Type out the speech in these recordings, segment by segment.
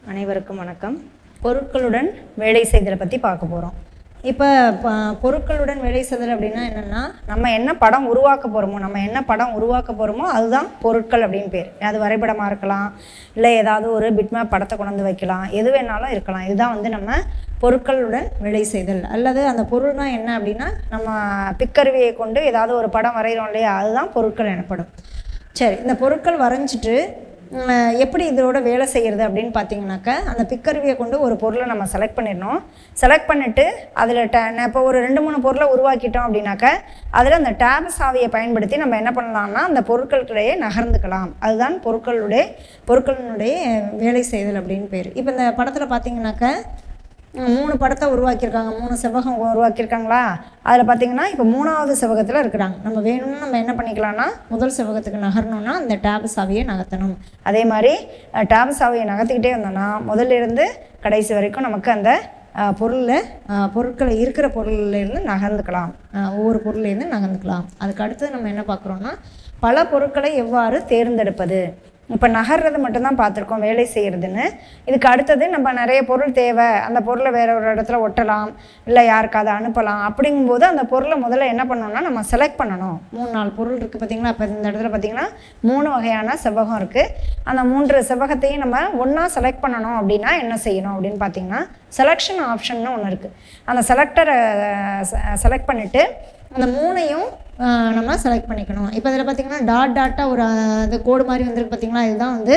அனைவருக்கும் வணக்கம் பொருட்களுடன் வேலை செய்தலை பற்றி பார்க்க போகிறோம் இப்போ ப- பொருட்களுடன் வேலை செய்தல் அப்படின்னா என்னென்னா நம்ம என்ன படம் உருவாக்க போகிறோமோ நம்ம என்ன படம் உருவாக்க போகிறோமோ அதுதான் பொருட்கள் அப்படின்னு பேர் அது வரைபடமாக இருக்கலாம் இல்லை ஏதாவது ஒரு பிட்மேப் படத்தை கொண்டு வந்து வைக்கலாம் எது வேணாலும் இருக்கலாம் இதுதான் வந்து நம்ம பொருட்களுடன் வேலை செய்தல் அல்லது அந்த பொருள்னா என்ன அப்படின்னா நம்ம பிக்கருவியை கொண்டு ஏதாவது ஒரு படம் வரைகிறோம் இல்லையா அதுதான் பொருட்கள் எனப்படும் சரி இந்த பொருட்கள் வரைஞ்சிட்டு உம், எப்படி இதோட வேலை செய்கிறது அப்படின்னு பார்த்தீங்கன்னாக்கா அந்த பிக்கருவியை கொண்டு ஒரு பொருளை நம்ம செலக்ட் பண்ணிடணும் செலக்ட் பண்ணிவிட்டு அதில் ட இப்போ ஒரு ரெண்டு மூணு பொருளை உருவாக்கிட்டோம் அப்படின்னாக்கா அதில் அந்த டேப் சாவியை பயன்படுத்தி நம்ம என்ன பண்ணலாம்னா அந்த பொருட்களுக்கிடையே நகர்ந்துக்கலாம் அதுதான் பொருட்களுடைய பொருட்களினுடைய வேலை செய்தல் அப்படின்னு பேர் இப்போ இந்த படத்தில் பார்த்தீங்கன்னாக்கா உம், மூணு படத்தை உருவாக்கியிருக்காங்க மூணு செவ்வகம் உருவாக்கியிருக்காங்களா அதில் பார்த்தீங்கன்னா இப்போ மூணாவது செவ்வகத்தில் இருக்கிறாங்க நம்ம வேணும்னு நம்ம என்ன பண்ணிக்கலாம்னா முதல் செவ்வகத்துக்கு நகரணும்னா அந்த டேப் சாவியை நகர்த்தணும் அதே மாதிரி டேப் சாவியை நகர்த்திக்கிட்டே வந்தோம்னா முதல்ல இருந்து கடைசி வரைக்கும் நமக்கு அந்த அஹ், பொருளில் அஹ், பொருட்களை இருக்கிற பொருள்ல இருந்து நகர்ந்துக்கலாம் அஹ், ஒவ்வொரு பொருள்லேருந்து நகர்ந்துக்கலாம் அதுக்கு அடுத்தது நம்ம என்ன பார்க்குறோன்னா பல பொருட்களை எவ்வாறு தேர்ந்தெடுப்பது இப்போ நகர்றது மட்டும்தான் பார்த்துருக்கோம் வேலை செய்கிறதுன்னு இதுக்கு அடுத்தது நம்ம நிறைய பொருள் தேவை அந்த பொருளை வேற ஒரு இடத்துல ஒட்டலாம் இல்லை யாருக்காவது அனுப்பலாம் அப்படிங்கும்போது அந்த பொருளை முதல்ல என்ன பண்ணணும்னா நம்ம செலக்ட் பண்ணணும் மூணு நாலு பொருள் இருக்குது பார்த்தீங்களா இப்போ இந்த இடத்துல பார்த்தீங்கன்னா மூணு வகையான செவ்வகம் இருக்குது அந்த மூன்று செவ்வகத்தையும் நம்ம ஒன்றா செலக்ட் பண்ணணும் அப்படின்னா என்ன செய்யணும் அப்படின்னு பார்த்தீங்கன்னா செலெக்ஷன் ஆப்ஷன்னு ஒன்று இருக்குது அந்த செலக்டரை செலக்ட் பண்ணிவிட்டு அந்த மூணையும் ஆஹ், நம்ம செலக்ட் பண்ணிக்கணும் இப்போ இதில் பார்த்தீங்கன்னா டாட் டாட்டாக ஒரு ஆஹ், இது கோடு மாதிரி வந்திருக்கு பார்த்தீங்களா இதுதான் வந்து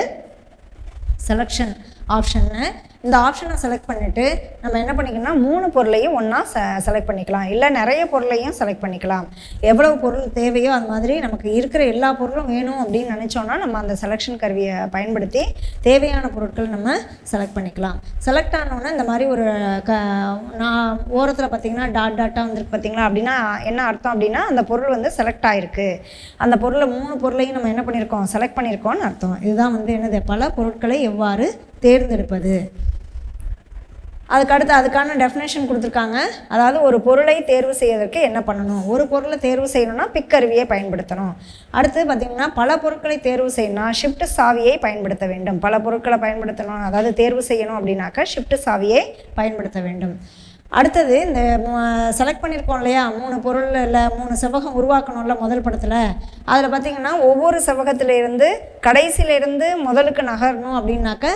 செலெக்ஷன் ஆப்ஷன்னு இந்த ஆப்ஷனை செலக்ட் பண்ணிவிட்டு நம்ம என்ன பண்ணிக்கணும்னா மூணு பொருளையும் ஒன்றா செ செலக்ட் பண்ணிக்கலாம் இல்லை நிறைய பொருளையும் செலக்ட் பண்ணிக்கலாம் எவ்வளவு பொருள் தேவையோ அது மாதிரி நமக்கு இருக்கிற எல்லா பொருளும் வேணும் அப்படின்னு நினச்சோன்னா நம்ம அந்த செலெக்ஷன் கருவியை பயன்படுத்தி தேவையான பொருட்கள் நம்ம செலக்ட் பண்ணிக்கலாம் செலக்ட் ஆனோன்னா இந்த மாதிரி ஒரு க நான் ஓரத்தில் பார்த்தீங்கன்னா டாட் டாட்டாக வந்திருக்கு பார்த்தீங்களா அப்படின்னா என்ன அர்த்தம் அப்படின்னா அந்த பொருள் வந்து செலக்ட் ஆயிருக்கு அந்த பொருளை மூணு பொருளையும் நம்ம என்ன பண்ணியிருக்கோம் செலக்ட் பண்ணியிருக்கோம்னு அர்த்தம் இதுதான் வந்து என்னது பல பொருட்களை எவ்வாறு தேர்ந்தெடுப்பது அதுக்கு அடுத்து அதுக்கான டெஃபினேஷன் கொடுத்துருக்காங்க அதாவது ஒரு பொருளை தேர்வு செய்வதற்கு என்ன பண்ணணும் ஒரு பொருளை தேர்வு செய்யணும்னா பிக் கருவியை பயன்படுத்தணும் அடுத்து பார்த்திங்கன்னா பல பொருட்களை தேர்வு செய்யணும்னா ஷிஃப்ட் சாவியை பயன்படுத்த வேண்டும் பல பொருட்களை பயன்படுத்தணும் அதாவது தேர்வு செய்யணும் அப்படின்னாக்கா ஷிஃப்ட் சாவியை பயன்படுத்த வேண்டும் அடுத்தது இந்த செலக்ட் பண்ணியிருக்கோம் இல்லையா மூணு பொருள் இல்லை மூணு செவ்வகம் உருவாக்கணும்ல முதல் படத்தில் அதில் பார்த்தீங்கன்னா ஒவ்வொரு செவ்வகத்துல இருந்து கடைசியில இருந்து முதலுக்கு நகரணும் அப்படின்னாக்க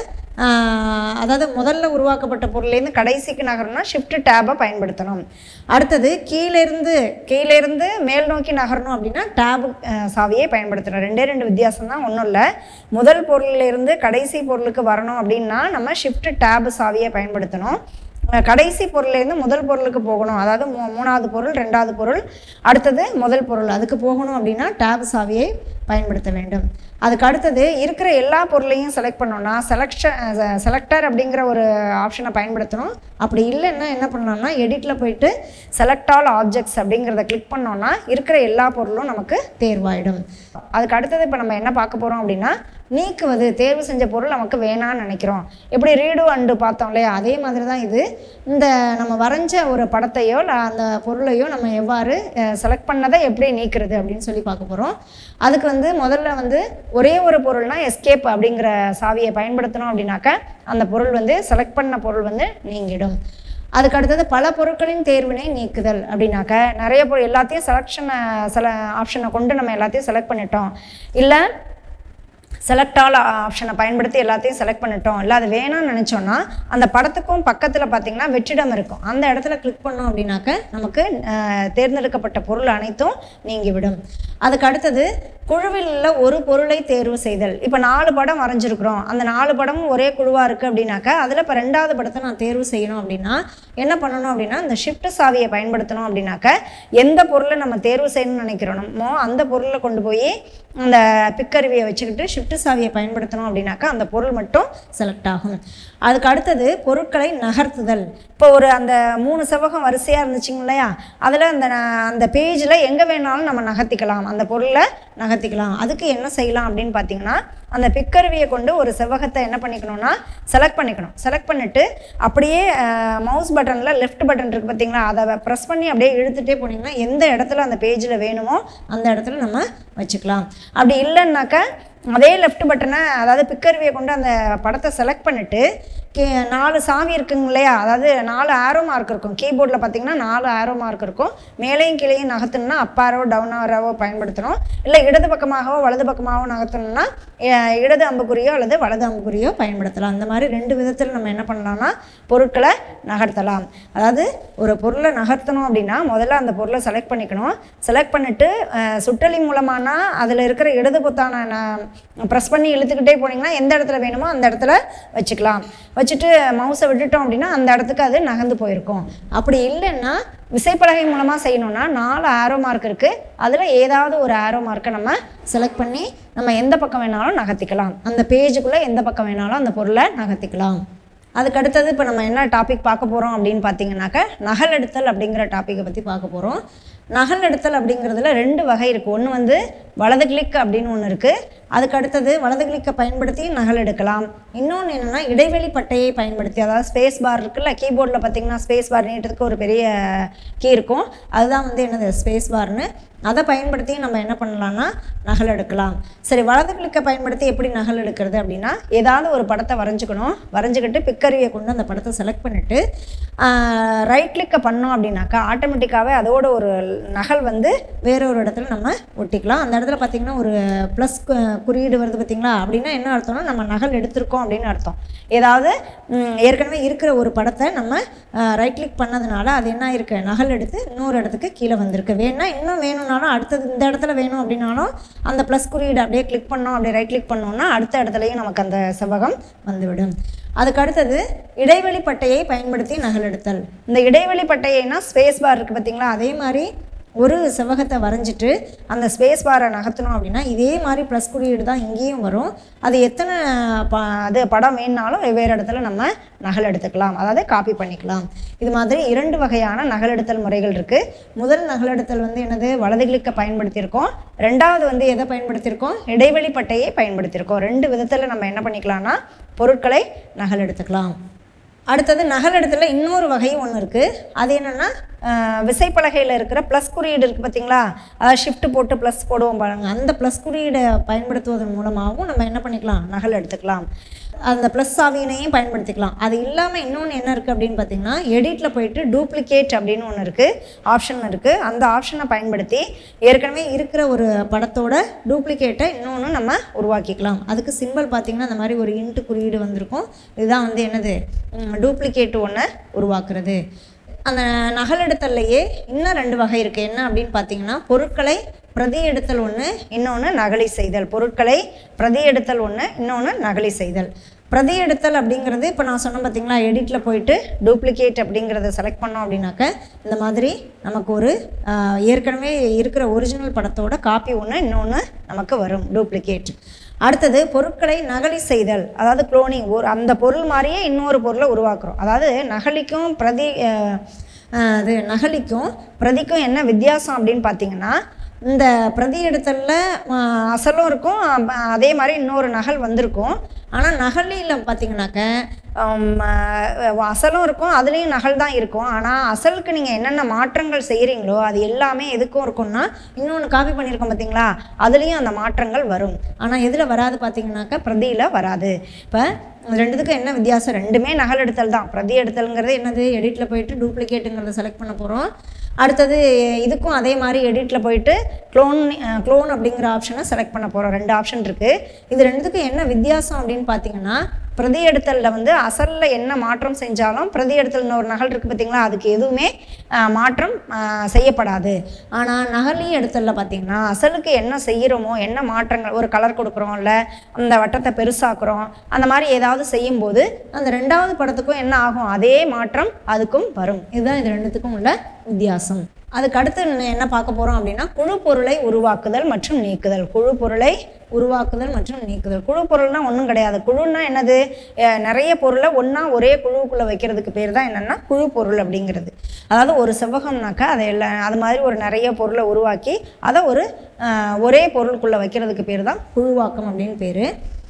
ஆஹ், அதாவது முதல்ல உருவாக்கப்பட்ட பொருள்லேருந்து கடைசிக்கு நகரணும்னா ஷிஃப்ட் டேபை பயன்படுத்தணும் அடுத்தது கீழேருந்து கீழேருந்து மேல் நோக்கி நகரணும் அப்படின்னா டேப் சாவியை பயன்படுத்தணும் ரெண்டே ரெண்டு வித்தியாசம் தான் ஒன்றும் இல்லை முதல் பொருளிலிருந்து கடைசி பொருளுக்கு வரணும் அப்படின்னா நம்ம ஷிஃப்ட் டேப் சாவியை பயன்படுத்தணும் அஹ் கடைசி பொருள்லேருந்து முதல் பொருளுக்கு போகணும் அதாவது மூ- மூணாவது பொருள் ரெண்டாவது பொருள் அடுத்தது முதல் பொருள் அதுக்கு போகணும் அப்படின்னா டேப் சாவியை பயன்படுத்த வேண்டும் அதுக்கு அடுத்தது இருக்கிற எல்லா பொருளையும் செலக்ட் பண்ணோம்னா செலக்ஷன் செலக்டர் அப்படிங்கிற ஒரு ஆப்ஷனை பயன்படுத்தணும் அப்படி இல்லைன்னா என்ன பண்ணலாம்னா எடிட்டில் போயிட்டு செலக்ட் ஆல் ஆப்ஜெக்ட்ஸ் அப்படிங்கிறத கிளிக் பண்ணோம்னா இருக்கிற எல்லா பொருளும் நமக்கு தேர்வாயிடும் அதுக்கு அடுத்தது இப்போ நம்ம என்ன பார்க்க போகிறோம் அப்படின்னா நீக்குவது தேர்வு செஞ்ச பொருள் நமக்கு வேணான்னு நினைக்கிறோம் எப்படி ரீடு அண்டு பார்த்தோம் இல்லையா அதே மாதிரி தான் இது இந்த நம்ம வரைஞ்ச ஒரு படத்தையோ இல்லை அந்த பொருளையோ நம்ம எவ்வாறு செலக்ட் பண்ணதை எப்படி நீக்கிறது அப்படின்னு சொல்லி பார்க்க போகிறோம் அதுக்கு வந்து முதல்ல வந்து ஒரே ஒரு பொருள்னா எஸ்கேப் அப்படிங்கிற சாவியை பயன்படுத்தணும் அப்படின்னாக்க அந்த பொருள் வந்து செலக்ட் பண்ண பொருள் வந்து நீங்கிடும் அதுக்கு அடுத்தது பல பொருட்களின் தேர்வினை நீக்குதல் அப்படின்னாக்க நிறைய பொருள் எல்லாத்தையும் செலக்ஷனை செல ஆப்ஷனை கொண்டு நம்ம எல்லாத்தையும் செலக்ட் பண்ணிட்டோம் இல்லை செலக்ட் ஆல் ஆப்ஷனை பயன்படுத்தி எல்லாத்தையும் செலக்ட் பண்ணிட்டோம் இல்லை அது வேணாம்னு நினச்சோன்னா அந்த படத்துக்கும் பக்கத்தில் பார்த்தீங்கன்னா வெற்றிடம் இருக்கும் அந்த இடத்துல கிளிக் பண்ணோம் அப்படின்னாக்க நமக்கு அஹ், தேர்ந்தெடுக்கப்பட்ட பொருள் அனைத்தும் நீங்கிவிடும் அதுக்கு அடுத்தது குழுவில் உள்ள ஒரு பொருளை தேர்வு செய்தல் இப்போ நாலு படம் வரைஞ்சிருக்கிறோம் அந்த நாலு படமும் ஒரே குழுவாக இருக்குது அப்படின்னாக்க அதில் இப்போ ரெண்டாவது படத்தை நான் தேர்வு செய்யணும் அப்படின்னா என்ன பண்ணணும் அப்படின்னா இந்த ஷிஃப்ட் சாவியை பயன்படுத்தணும் அப்படின்னாக்க எந்த பொருளை நம்ம தேர்வு செய்யணும்னு நினைக்கிறோமோ அந்த பொருளை கொண்டு போய் அந்த பிக்கருவியை வச்சுக்கிட்டு ஷிஃப்ட் சாவியை பயன்படுத்தணும் அப்படின்னாக்கா அந்த பொருள் மட்டும் செலக்ட் ஆகும் அதுக்கு அடுத்தது பொருட்களை நகர்த்துதல் இப்போ ஒரு அந்த மூணு செவ்வகம் வரிசையாக இருந்துச்சுங்க இல்லையா அதில் அந்த ந- அந்த பேஜில் எங்கே வேணாலும் நம்ம நகர்த்திக்கலாம் அந்த பொருளை நகர்த்திக்கலாம் அதுக்கு என்ன செய்யலாம் அப்படின்னு பார்த்தீங்கன்னா அந்த பிக்கருவியை கொண்டு ஒரு செவ்வகத்தை என்ன பண்ணிக்கணும்னா செலக்ட் பண்ணிக்கணும் செலக்ட் பண்ணிட்டு அப்படியே மவுஸ் பட்டனில் லெஃப்ட் பட்டன் இருக்குது பார்த்தீங்களா அதை ப்ரெஸ் பண்ணி அப்படியே இழுத்துட்டே போனீங்கன்னா எந்த இடத்துல அந்த பேஜில் வேணுமோ அந்த இடத்துல நம்ம வச்சுக்கலாம் அப்படி இல்லைன்னாக்கா அதே லெஃப்ட் பட்டனை அதாவது பிக்கருவியை கொண்டு அந்த படத்தை செலக்ட் பண்ணிவிட்டு கே நாலு சாவி இருக்குங்க இல்லையா அதாவது நாலு ஆரோ மார்க் இருக்கும் கீபோர்டில் பார்த்தீங்கன்னா நாலு ஆரோ மார்க் இருக்கும் மேலேயும் கீழேயும் நகர்த்தணும்னா அப் ஆரோ டவுன் ஆரோவோ பயன்படுத்தணும் இல்லை இடது பக்கமாகவோ வலது பக்கமாகவோ நகர்த்தணும்னா அஹ், இடது அம்புக்குறியோ அல்லது வலது அம்புக்குறியோ பயன்படுத்தலாம் அந்த மாதிரி ரெண்டு விதத்தில் நம்ம என்ன பண்ணலாம்னா பொருட்களை நகர்த்தலாம் அதாவது ஒரு பொருளை நகர்த்தணும் அப்படின்னா முதல்ல அந்த பொருளை செலக்ட் பண்ணிக்கணும் செலக்ட் பண்ணிட்டு அஹ், சுற்றளி மூலமானா அதில் இருக்கிற இடது பொத்தான ப்ரெஸ் பண்ணி இழுத்துக்கிட்டே போனீங்கன்னா எந்த இடத்துல வேணுமோ அந்த இடத்துல வச்சுக்கலாம் வச்சுட்டு மவுஸை விட்டுட்டோம் அப்படின்னா அந்த இடத்துக்கு அது நகர்ந்து போயிருக்கும் அப்படி இல்லைன்னா விசைப்பலகை மூலமாக செய்யணும்னா நாலு ஆரோ மார்க் இருக்குது அதில் ஏதாவது ஒரு ஆரோ மார்க்கை நம்ம செலக்ட் பண்ணி நம்ம எந்த பக்கம் வேணாலும் நகர்த்திக்கலாம் அந்த பேஜுக்குள்ளே எந்த பக்கம் வேணாலும் அந்த பொருளை நகர்த்திக்கலாம் அதுக்கு அடுத்தது இப்போ நம்ம என்ன டாபிக் பார்க்க போகிறோம் அப்படின்னு பார்த்தீங்கன்னாக்க நகல் எடுத்தல் அப்படிங்கிற டாப்பிக்கை பற்றி பார்க்க போகிறோம் நகல் எடுத்தல் அப்படிங்கிறதுல ரெண்டு வகை இருக்குது ஒன்று வந்து வலது கிளிக் அப்படின்னு ஒன்று இருக்குது அதுக்கு அடுத்தது வலது கிளிக்கை பயன்படுத்தி நகல் எடுக்கலாம் இன்னொன்று என்னென்னா இடைவெளி பட்டையை பயன்படுத்தி அதாவது ஸ்பேஸ் பார் இருக்குல்ல கீபோர்டில் பார்த்தீங்கன்னா ஸ்பேஸ் பார் நீட்டத்துக்கு ஒரு பெரிய கீ இருக்கும் அதுதான் வந்து என்னது ஸ்பேஸ் பார்னு அதை பயன்படுத்தி நம்ம என்ன பண்ணலாம்னா நகல் எடுக்கலாம் சரி வலது கிளிக்கை பயன்படுத்தி எப்படி நகல் எடுக்கிறது அப்படின்னா ஏதாவது ஒரு படத்தை வரைஞ்சிக்கணும் வரைஞ்சிக்கிட்டு பிக்கருவியை கொண்டு அந்த படத்தை செலக்ட் பண்ணிவிட்டு ரைட் கிளிக்கை பண்ணோம் அப்படின்னாக்கா ஆட்டோமேட்டிக்காகவே அதோட ஒரு நகல் வந்து வேற ஒரு இடத்துல நம்ம ஒட்டிக்கலாம் அந்த இடத்துல பார்த்திங்கன்னா ஒரு ப்ளஸ் குறியீடு வருது பார்த்தீங்களா அப்படின்னா என்ன அர்த்தம்னா நம்ம நகல் எடுத்திருக்கோம் அப்படின்னு அர்த்தம் ஏதாவது ம், ஏற்கனவே இருக்கிற ஒரு படத்தை நம்ம ரைட் கிளிக் பண்ணதுனால அது என்ன ஆயிருக்கு நகல் எடுத்து இன்னொரு இடத்துக்கு கீழே வந்திருக்கு வேணா இன்னும் வேணும்னாலும் அடுத்தது இந்த இடத்துல வேணும் அப்படின்னாலும் அந்த ப்ளஸ் குறியீடு அப்படியே கிளிக் பண்ணோம் அப்படியே ரைட் கிளிக் பண்ணோம்னா அடுத்த இடத்துலையும் நமக்கு அந்த செவ்வகம் வந்துவிடும் அதுக்கு அடுத்தது இடைவெளி பட்டையை பயன்படுத்தி நகல் எடுத்தல் இந்த இடைவெளி பட்டையைனா ஸ்பேஸ் பார் இருக்குது பார்த்தீங்களா அதே மாதிரி ஒரு செவ்வகத்தை வரைஞ்சிட்டு அந்த ஸ்பேஸ் பாரை நகர்த்தணும் அப்படின்னா இதே மாதிரி ப்ளஸ் குறியீடு தான் இங்கேயும் வரும் அது எத்தனை ப அது படம் வேணுனாலும் வெவ்வேறு இடத்துல நம்ம நகல் எடுத்துக்கலாம் அதாவது காப்பி பண்ணிக்கலாம் இது மாதிரி இரண்டு வகையான நகலெடுத்தல் முறைகள் இருக்குது முதல் நகலெடுத்தல் வந்து என்னது வலது கிளிக்கை பயன்படுத்தியிருக்கோம் ரெண்டாவது வந்து எதை பயன்படுத்தியிருக்கோம் இடைவெளி பட்டையை பயன்படுத்தியிருக்கோம் ரெண்டு விதத்தில் நம்ம என்ன பண்ணிக்கலாம்னா பொருட்களை நகல் எடுத்துக்கலாம் அடுத்தது நகல் இடத்துல இன்னொரு வகை ஒன்று இருக்குது அது என்னென்னா விசைப்பலகையில் இருக்கிற ப்ளஸ் குறியீடு இருக்குது பார்த்தீங்களா அதாவது ஷிஃப்ட் போட்டு ப்ளஸ் போடுவோம் பாருங்க அந்த ப்ளஸ் குறியீடை பயன்படுத்துவதன் மூலமாகவும் நம்ம என்ன பண்ணிக்கலாம் நகல் எடுத்துக்கலாம் அந்த ப்ளஸ் சாவியினையும் பயன்படுத்திக்கலாம் அது இல்லாமல் இன்னொன்று என்ன இருக்குது அப்படின்னு பார்த்தீங்கன்னா எடிட்டில் போயிட்டு டூப்ளிகேட் அப்படின்னு ஒன்று இருக்குது ஆப்ஷன் இருக்குது அந்த ஆப்ஷனை பயன்படுத்தி ஏற்கனவே இருக்கிற ஒரு படத்தோட டூப்ளிகேட்டை இன்னொன்று நம்ம உருவாக்கிக்கலாம் அதுக்கு சிம்பிள் பார்த்தீங்கன்னா அந்த மாதிரி ஒரு இன்ட்டு குறியீடு வந்திருக்கும் இதுதான் வந்து என்னது டூப்ளிகேட் ஒன்று உருவாக்குறது அந்த நகலெடுத்தல்லையே இன்னும் ரெண்டு வகை இருக்குது என்ன அப்படின்னு பார்த்தீங்கன்னா பொருட்களை பிரதி எடுத்தல் ஒன்று இன்னொன்று நகலி செய்தல் பொருட்களை பிரதி எடுத்தல் ஒன்று இன்னொன்று நகலி செய்தல் பிரதி எடுத்தல் அப்படிங்கிறது இப்போ நான் சொன்னேன் பார்த்தீங்களா எடிட்டில் போயிட்டு டூப்ளிகேட் அப்படிங்கிறத செலக்ட் பண்ணோம் அப்படின்னாக்க இந்த மாதிரி நமக்கு ஒரு ஆஹ், ஏற்கனவே இருக்கிற ஒரிஜினல் படத்தோட காப்பி ஒன்று இன்னொன்று நமக்கு வரும் டூப்ளிகேட் அடுத்தது பொருட்களை நகலி செய்தல் அதாவது குளோனிங் ஒரு அந்த பொருள் மாதிரியே இன்னொரு பொருளை உருவாக்குறோம் அதாவது நகலிக்கும் பிரதி அஹ், அஹ், அது நகலிக்கும் பிரதிக்கும் என்ன வித்தியாசம் அப்படின்னு பார்த்தீங்கன்னா இந்த பிரதி எடுத்தலில் அசலும் இருக்கும் அப்ப அதே மாதிரி இன்னொரு நகல் வந்திருக்கும் ஆனால் நகலில் பார்த்தீங்கன்னாக்க ஆம், அஹ், அசலும் இருக்கும் அதுலேயும் நகல் தான் இருக்கும் ஆனால் அசலுக்கு நீங்கள் என்னென்ன மாற்றங்கள் செய்கிறீங்களோ அது எல்லாமே எதுக்கும் இருக்கும்னா இன்னொன்று காப்பி பண்ணியிருக்கோம் பார்த்தீங்களா அதுலேயும் அந்த மாற்றங்கள் வரும் ஆனால் எதில் வராது பார்த்தீங்கன்னாக்கா பிரதியில் வராது இப்போ ரெண்டுத்துக்கும் என்ன வித்தியாசம் ரெண்டுமே நகல் எடுத்தல் தான் பிரதி எடுத்தல்ங்கிறது என்னது எடிட்டில் போயிட்டு டூப்ளிகேட்டுங்கிறத செலக்ட் பண்ண போகிறோம் அடுத்தது இதுக்கும் அதே மாதிரி எடிட்டில் போயிட்டு க்ளோன் க்ளோன் அப்படிங்கிற ஆப்ஷனை செலக்ட் பண்ண போகிறோம் ரெண்டு ஆப்ஷன் இருக்குது இது ரெண்டுத்துக்கும் என்ன வித்தியாசம் அப்படின்னு பார்த்தீங்கன்னா பிரதி எடுத்தலில் வந்து அசலில் என்ன மாற்றம் செஞ்சாலும் பிரதி எடுத்தல் ஒரு நகல் இருக்குது பார்த்தீங்களா அதுக்கு எதுவுமே ஆஹ், மாற்றம் ஆஹ், செய்யப்படாது ஆனால் நகலி எடுத்தலில் பார்த்தீங்கன்னா அசலுக்கு என்ன செய்கிறோமோ என்ன மாற்றங்கள் ஒரு கலர் கொடுக்குறோம் இல்லை அந்த வட்டத்தை பெருசாக்குறோம் அந்த மாதிரி ஏதாவது செய்யும்போது அந்த ரெண்டாவது படத்துக்கும் என்ன ஆகும் அதே மாற்றம் அதுக்கும் வரும் இதுதான் இது ரெண்டுத்துக்கும் உள்ள வித்தியாசம் அதுக்கு அடுத்து இன்னும் என்ன பார்க்க போகிறோம் அப்படின்னா குழு பொருளை உருவாக்குதல் மற்றும் நீக்குதல் குழு பொருளை உருவாக்குதல் மற்றும் நீக்குதல் குழு பொருள்னா ஒன்றும் கிடையாது குழுன்னா என்னது அஹ் நிறைய பொருளை ஒன்றா ஒரே குழுவுக்குள்ளே வைக்கிறதுக்கு பேர் தான் என்னென்னா குழு பொருள் அப்படிங்கிறது அதாவது ஒரு செவ்வகம்னாக்கா அதை எல்லாம் அது மாதிரி ஒரு நிறைய பொருளை உருவாக்கி அதை ஒரு அஹ், ஒரே பொருளுக்குள்ளே வைக்கிறதுக்கு பேர் தான் குழுவாக்கம் அப்படின்னு பேர்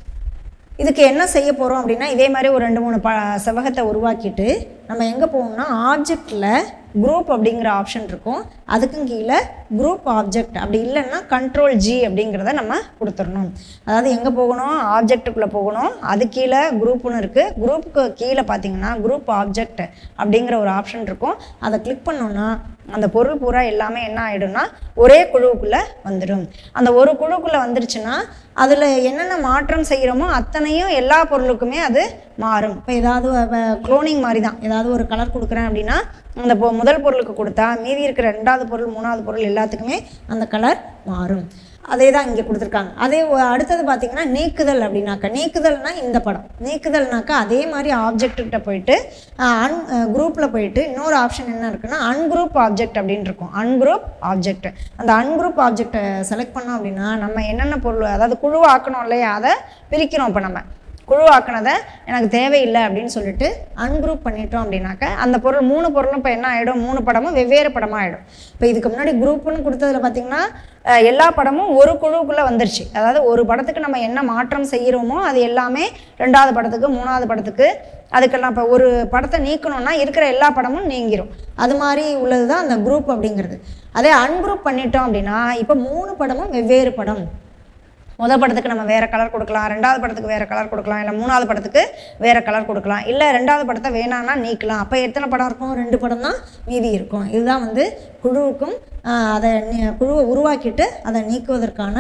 இதுக்கு என்ன செய்ய போகிறோம் அப்படின்னா இதே மாதிரி ஒரு ரெண்டு மூணு ப செவகத்தை உருவாக்கிட்டு நம்ம எங்கே போகணும்னா ஆப்ஜெக்டில் குரூப் அப்படிங்கிற ஆப்ஷன் இருக்கும் அதுக்கும் கீழே குரூப் ஆப்ஜெக்ட் அப்படி இல்லைன்னா கண்ட்ரோல் ஜி அப்படிங்கிறத நம்ம கொடுத்துடணும் அதாவது எங்கே போகணும் ஆப்ஜெக்ட்டுக்குள்ளே போகணும் அது கீழே குரூப்னு இருக்குது குரூப்புக்கு கீழே பார்த்தீங்கன்னா குரூப் ஆப்ஜெக்ட் அப்படிங்கிற ஒரு ஆப்ஷன் இருக்கும் அதை கிளிக் பண்ணோன்னா அந்த பொருள் பூரா எல்லாமே என்ன ஆகிடும்னா ஒரே குழுவுக்குள்ளே வந்துடும் அந்த ஒரு குழுக்குள்ளே வந்துருச்சுன்னா அதில் என்னென்ன மாற்றம் செய்கிறோமோ அத்தனையும் எல்லா பொருளுக்குமே அது மாறும் இப்போ ஏதாவது க்ளோனிங் மாதிரி தான் ஏதாவது ஒரு கலர் கொடுக்குறேன் அப்படின்னா அந்த பொ- முதல் பொருளுக்கு கொடுத்தா மீதி இருக்கிற ரெண்டாவது பொருள் மூணாவது பொருள் எல்லாத்துக்குமே அந்த கலர் மாறும் அதே தான் இங்கே கொடுத்துருக்காங்க அதே ஒ- அடுத்தது பார்த்தீங்கன்னா நீக்குதல் அப்படின்னாக்கா நீக்குதல்னா இந்த படம் நீக்குதல்னாக்கா அதே மாதிரி ஆப்ஜெக்ட்டுக்கிட்ட போயிட்டு அன் குரூப்பில் போயிட்டு இன்னொரு ஆப்ஷன் என்ன இருக்குன்னா அன்குரூப் ஆப்ஜெக்ட் அப்படின்னு இருக்கும் அன்குரூப் ஆப்ஜெக்ட் அந்த அன்குரூப் ஆப்ஜெக்டை செலக்ட் பண்ணோம் அப்படின்னா நம்ம என்னென்ன பொருள் அதாவது குழு ஆக்கணும் இல்லையா அதை பிரிக்கிறோம் இப்போ நம்ம குழு ஆக்கினதை எனக்கு தேவையில்லை அப்படின்னு சொல்லிட்டு அன்குரூப் பண்ணிட்டோம் அப்படின்னாக்க அந்த பொருள் மூணு பொருளும் இப்போ என்ன ஆகிடும் மூணு படமும் வெவ்வேறு படமாக ஆகிடும் இப்போ இதுக்கு முன்னாடி குரூப்னு கொடுத்ததுல பார்த்தீங்கன்னா அஹ், எல்லா படமும் ஒரு குழுவுக்குள்ளே வந்துருச்சு அதாவது ஒரு படத்துக்கு நம்ம என்ன மாற்றம் செய்கிறோமோ அது எல்லாமே ரெண்டாவது படத்துக்கு மூணாவது படத்துக்கு அதுக்கெல்லாம் இப்போ ஒரு படத்தை நீக்கணும்னா இருக்கிற எல்லா படமும் நீங்கிரும் அது மாதிரி உள்ளது தான் அந்த குரூப் அப்படிங்கிறது அதே அன்குரூப் பண்ணிட்டோம் அப்படின்னா இப்போ மூணு படமும் வெவ்வேறு படம் முதல் படத்துக்கு நம்ம வேறு கலர் கொடுக்கலாம் ரெண்டாவது படத்துக்கு வேறு கலர் கொடுக்கலாம் இல்லை மூணாவது படத்துக்கு வேறு கலர் கொடுக்கலாம் இல்லை ரெண்டாவது படத்தை வேணான்னா நீக்கலாம் அப்போ எத்தனை படம் இருக்கும் ரெண்டு படம் தான் மீதி இருக்கும் இதுதான் வந்து குழுவுக்கும் ஆஹ், அதை நீ- குழுவை உருவாக்கிட்டு அதை நீக்குவதற்கான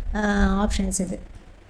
ஆப்ஷன்ஸ் இது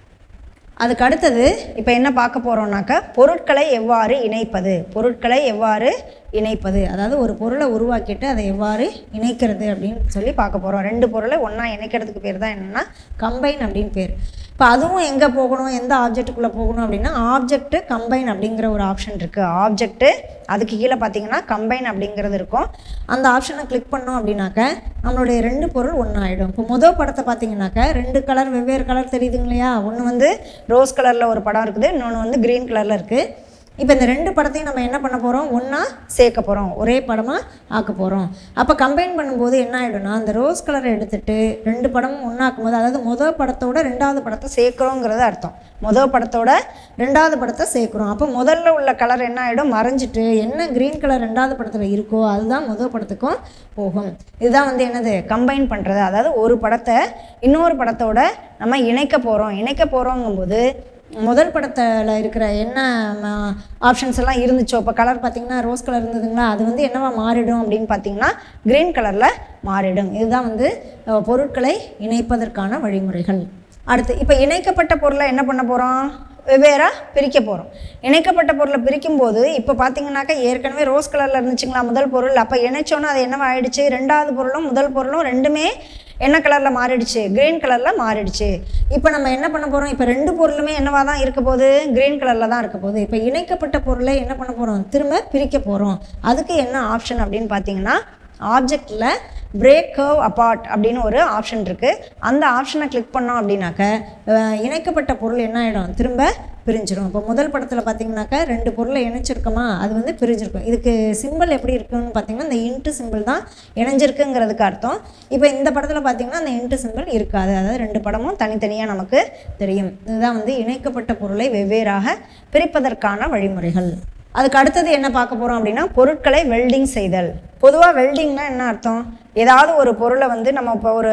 அதுக்கு அடுத்தது இப்போ என்ன பார்க்க போகிறோம்னாக்க பொருட்களை எவ்வாறு இணைப்பது பொருட்களை எவ்வாறு இணைப்பது அதாவது ஒரு பொருளை உருவாக்கிட்டு அதை எவ்வாறு இணைக்கிறது அப்படின்னு சொல்லி பார்க்க போகிறோம் ரெண்டு பொருளை ஒன்றா இணைக்கிறதுக்கு பேர் தான் என்னென்னா கம்பைன் அப்படின்னு பேர் இப்போ அதுவும் எங்கே போகணும் எந்த ஆப்ஜெக்ட்டுக்குள்ளே போகணும் அப்படின்னா ஆப்ஜெக்ட்டு கம்பைன் அப்படிங்கிற ஒரு ஆப்ஷன் இருக்குது ஆப்ஜெக்ட்டு அதுக்கு கீழே பார்த்தீங்கன்னா கம்பைன் அப்படிங்கிறது இருக்கும் அந்த ஆப்ஷனை கிளிக் பண்ணோம் அப்படின்னாக்க நம்மளுடைய ரெண்டு பொருள் ஒன்றாயிடும் இப்போ முதல் படத்தை பார்த்தீங்கன்னாக்க ரெண்டு கலர் வெவ்வேறு கலர் தெரியுதுங்க இல்லையா ஒன்று வந்து ரோஸ் கலரில் ஒரு படம் இருக்குது இன்னொன்று வந்து க்ரீன் கலரில் இருக்குது இப்போ இந்த ரெண்டு படத்தையும் நம்ம என்ன பண்ண போகிறோம் ஒன்றா சேர்க்க போகிறோம் ஒரே படமாக ஆக்க போகிறோம் அப்போ கம்பைன் பண்ணும்போது என்ன ஆகிடும்னா அந்த ரோஸ் கலரை எடுத்துட்டு ரெண்டு படமும் ஒன்றாக்கும் போது அதாவது முதல் படத்தோட ரெண்டாவது படத்தை சேர்க்குறோங்கிறது அர்த்தம் முதல் படத்தோட ரெண்டாவது படத்தை சேர்க்குறோம் அப்போ முதல்ல உள்ள கலர் என்ன ஆகிடும் மறைஞ்சிட்டு என்ன க்ரீன் கலர் ரெண்டாவது படத்தில் இருக்கோ அதுதான் முதல் படத்துக்கும் போகும் இதுதான் வந்து என்னது கம்பைன் பண்ணுறது அதாவது ஒரு படத்தை இன்னொரு படத்தோட நம்ம இணைக்க போகிறோம் இணைக்க போகிறோங்கும்போது முதல் படத்தில் இருக்கிற என்ன ஆப்ஷன்ஸ் எல்லாம் இருந்துச்சோ இப்போ கலர் பார்த்தீங்கன்னா ரோஸ் கலர் இருந்ததுங்களா அது வந்து என்னவா மாறிடும் அப்படின்னு பார்த்தீங்கன்னா க்ரீன் கலரில் மாறிடும் இதுதான் வந்து அஹ், பொருட்களை இணைப்பதற்கான வழிமுறைகள் அடுத்து இப்போ இணைக்கப்பட்ட பொருளை என்ன பண்ண போகிறோம் வெவ்வேறாக பிரிக்க போகிறோம் இணைக்கப்பட்ட பொருளை பிரிக்கும்போது இப்போ பார்த்தீங்கன்னாக்கா ஏற்கனவே ரோஸ் கலரில் இருந்துச்சுங்களா முதல் பொருள் அப்போ இணைச்சோன்னா அது என்னவா ஆயிடுச்சு ரெண்டாவது பொருளும் முதல் பொருளும் ரெண்டுமே என்ன கலரில் மாறிடுச்சு க்ரீன் கலரில் மாறிடுச்சு இப்போ நம்ம என்ன பண்ண போகிறோம் இப்போ ரெண்டு பொருளுமே என்னவா தான் இருக்க போகுது க்ரீன் கலரில் தான் இருக்க போகுது இப்போ இணைக்கப்பட்ட பொருளை என்ன பண்ண போகிறோம் திரும்ப பிரிக்க போகிறோம் அதுக்கு என்ன ஆப்ஷன் அப்படின்னு பார்த்தீங்கன்னா ஆப்ஜெக்டில் பிரேக் கர்வ் அபார்ட் அப்படின்னு ஒரு ஆப்ஷன் இருக்குது அந்த ஆப்ஷனை கிளிக் பண்ணோம் அப்படின்னாக்க அஹ், இணைக்கப்பட்ட பொருள் என்ன ஆகிடும் திரும்ப பிரிஞ்சிடும் இப்போ முதல் படத்தில் பார்த்தீங்கன்னாக்கா ரெண்டு பொருளை இணைச்சிருக்கோமா அது வந்து பிரிஞ்சிருக்கும் இதுக்கு சிம்பிள் எப்படி இருக்குன்னு பார்த்தீங்கன்னா இந்த இன்ட்டு சிம்பிள் தான் இணைஞ்சிருக்குங்கிறதுக்கு அர்த்தம் இப்போ இந்த படத்தில் பார்த்தீங்கன்னா அந்த இன்ட்டு சிம்பிள் இருக்காது அதாவது ரெண்டு படமும் தனித்தனியாக நமக்கு தெரியும் இதுதான் வந்து இணைக்கப்பட்ட பொருளை வெவ்வேறாக பிரிப்பதற்கான வழிமுறைகள் அதுக்கு அடுத்தது என்ன பார்க்க போகிறோம் அப்படின்னா பொருட்களை வெல்டிங் செய்தல் பொதுவாக வெல்டிங்னா என்ன அர்த்தம் ஏதாவது ஒரு பொருளை வந்து நம்ம இப்போ ஒரு